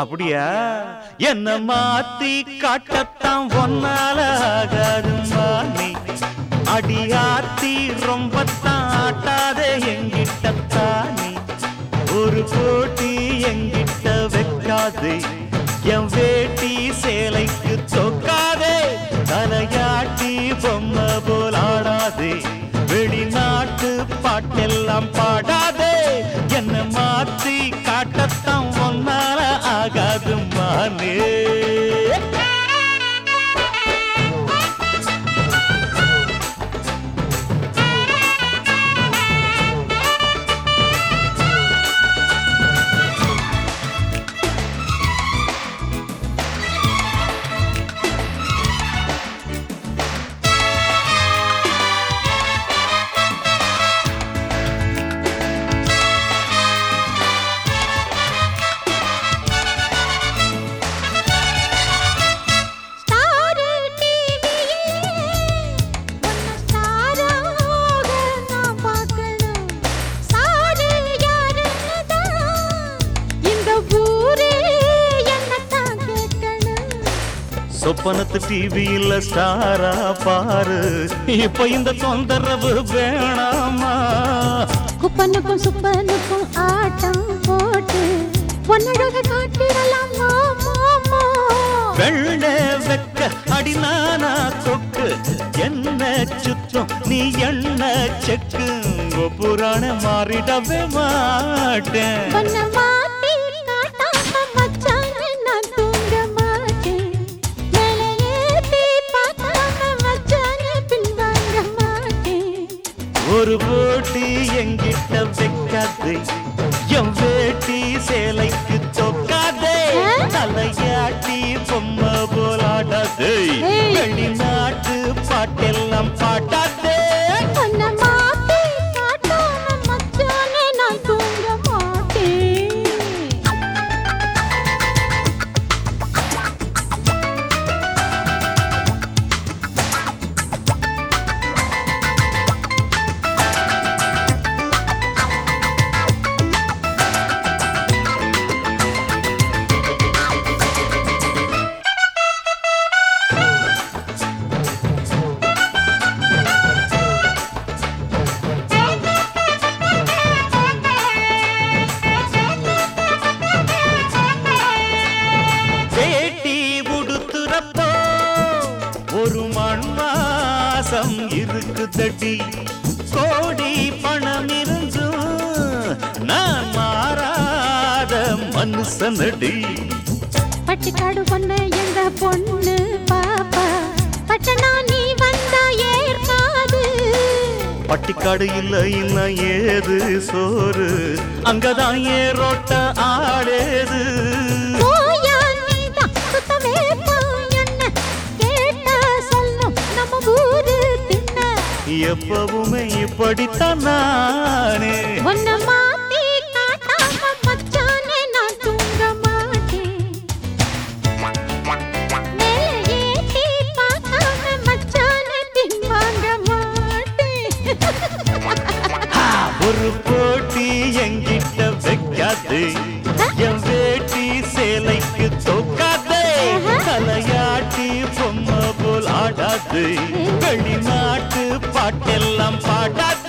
அப்படியா என்ன மாத்தி காட்டத்தான் ஒன்னால ஆகாதுமா நீ அடியாத்தி ரொம்ப ஆட்டாதே எங்கிட்டத்தானே ஒரு போட்டி எங்கிட்ட வைக்காதே என் வேட்டி சேலைக்கு தொக்காதே தலையாட்டி பொம்மை போல் ஆடாதே வெளிநாட்டு பாட்டெல்லாம் பாடாதே என்ன மாத்தி காட்டத்தான் ஒன்னால ஆகாது மானே ஸ்டார் டிவியிலே உன்னை ஸ்டாராக நான் பார்க்கணும் சாரு யாருன்னு தான் இந்த ஊரே என்னத்தான் கேட்கணும் சொப்பனத்து டிவியில ஸ்டாரா பாரு இப்ப இந்த தொந்தரவு வேணாமா குப்பனுக்கும் சுப்பனுக்கும் ஆட்டம் போட்டு பொன்னழக காட்டிடலாம் மாமா வெள்ள வெக்க அடினானா தொக்கு என்ன சுத்தம் நீ என்ன செக்கு புராண மாறிடவே மாட்டேன் பொன்ன மாத்தி காட்டாம மச்சானே நான் தூங்க மாட்டேன் மேலே ஏத்தி பார்க்காம மச்சானே பின்வாங்க மாட்டேன் ஒரு போட்டி எங்கிட்ட வைக்காதே என் வேட்டி சேலைக்கு தொக்காதே தலையாட்டி பொம்மை போலாடாதே ஏய். வெளிநாட்டு பாட்டெல்லாம் பாட்டாதே பொன்ன மாத்தி காட்டாம மச்சானே நான் தூங்க மாட்டேன் வேட்டி உடுத்துறப்போ ஒரு மண் வாசம் இருக்குதடி கோடி பணம் இருந்தும் நான் மாறாத மனுஷனடி பட்டிக்காடு பொண்ணு எங்க பொண்ணு பாப்பா பட்டனா நீ வந்தா ஏற்காது பட்டிக்காடு இல்ல இல்ல ஏது சோறு அங்கதான் ஏரோட்ட ஆடேது போயா நீதான் சுத்தமே போ என்ன கேட்டா சொல்லும் நம்ம ஊரு தின்ன எப்பவுமே இப்படித்தான் நானே ஒன்ன மாத்தி காட்டாம மச்சானே நான் தூங்க மாட்டேன் மேலே ஏத்தி பார்க்காம மச்சானே பின்வாங்க மாட்டேன் ஒரு போட்டி எங்கிட்ட வைக்காது என் வேட்டி சேலைக்கு தோக்காதே தலையாட்டி பொம்மை போல் ஆடாது வெளிநாட்டு பாட்டெல்லாம் பாடாது